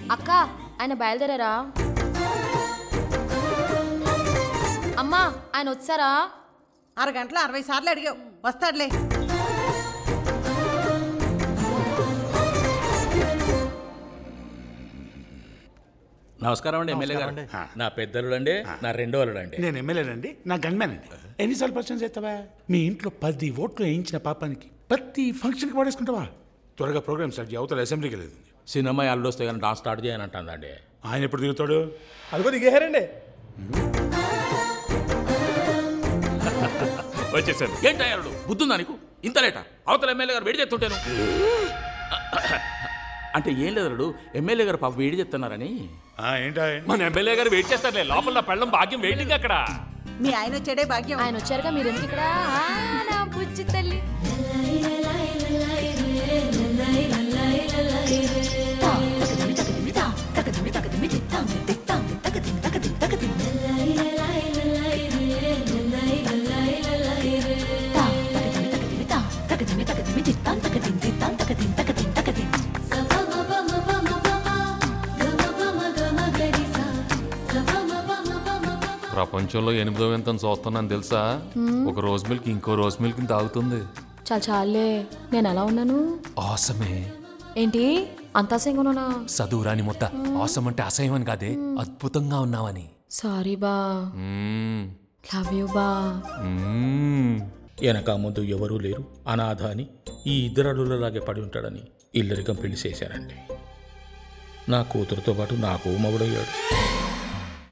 అక్క ఆయన బయలుదేరారా అమ్మా ఆయన వచ్చారా అరగంటలో అరవై సార్లు అడిగావు వస్తాడులే నమస్కారం అండి ఎమ్మెల్యే గారు నా పెద్దలు అండి నా రెండో అల్లుడు అండి నేను ఎమ్మెల్యేనండి నా గన్మ్యాన్ అండి ఎన్నిసార్లు పరిచయం చేస్తావా మీ ఇంట్లో పది ఓట్లు వేయించిన పాపానికి ప్రతి ఫంక్షన్కి పడేసుకుంటావా త్వరగా ప్రోగ్రామ్ స్టార్ట్ చేయి అవతల అసెంబ్లీకి లేదు సినిమా అల్లుడు వస్తే కానీ డాన్స్ స్టార్ట్ చేయని అంటుందండి ఆయన ఎప్పుడు దిగుతాడు అదిగో దిగేహారండి వచ్చేసాను ఏంటి అల్లుడు బుద్ధుందా నీకు ఇంత లేట అవతల ఎమ్మెల్యే గారు వేడి చేస్తుంటాను అంటే ఏం లేదు అల్లుడు ఎమ్మెల్యే గారు పాప వేడి చెప్తున్నారని ఆ, ఏంటా మన ఎమ్మెల్యే గారు వెయిట్ చేస్తారులే లోపల నా పెళ్ళం భాగ్యం వెయిటింగ్ అక్కడ మీ ఆయన వచ్చాడే భాగ్యం ఆయన వచ్చారుగా మీరు ఎందుకు ఇక్కడ ఆ, నా బుజ్జి తల్లి ప్రపంచంలో ఎనిమిదో వింత చూస్తున్నాను తెలుసా ఒక రోజు మిల్క్ ఇంకో రోజు మిల్క్ తాగుతుంది చాలా చాలే నేను ఎలా ఉన్నాను ఆసమే ఏంటి అంత అసహ్యంగా చదువురాని మొత్త ఆసం అంటే అసహ్యం అని కాదే అద్భుతంగా ఉన్నావని సారీ బా మ్మ్. లవ్ యూ బా మ్మ్. వెనక ముందు ఎవరూ లేరు అనాథ అని ఈ ఇద్దరు అల్లుళ్ళలాగే పడి ఉంటాడని ఇల్లరికం పెళ్లి చేశారండి నా కూతురుతో పాటు నాకు మగుడయ్యాడు